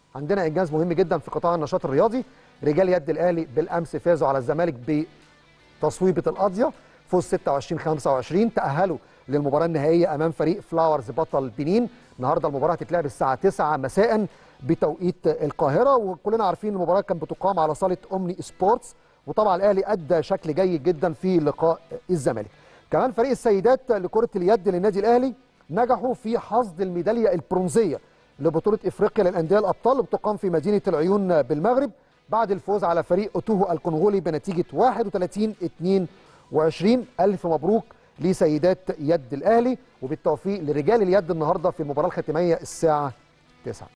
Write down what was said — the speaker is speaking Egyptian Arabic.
عندنا انجاز مهم جدا في قطاع النشاط الرياضي رجال يد الاهلي بالامس فازوا على الزمالك بتصويبه القاضيه فوز 26 25 تاهلوا للمباراه النهائيه امام فريق فلاورز بطل بنين النهارده المباراه هتتلعب الساعه 9 مساء بتوقيت القاهره وكلنا عارفين المباراه كانت بتقام على صاله اومني سبورتس وطبعا الاهلي ادى شكل جيد جدا في لقاء الزمالك كمان فريق السيدات لكره اليد للنادي الاهلي نجحوا في حصد الميداليه البرونزيه لبطوله افريقيا للانديه الابطال اللي بتقام في مدينه العيون بالمغرب بعد الفوز على فريق اوتوهو الكونغولي بنتيجه 31 22 الف مبروك لسيدات يد الاهلي وبالتوفيق لرجال اليد النهارده في المباراه الختاميه الساعه 9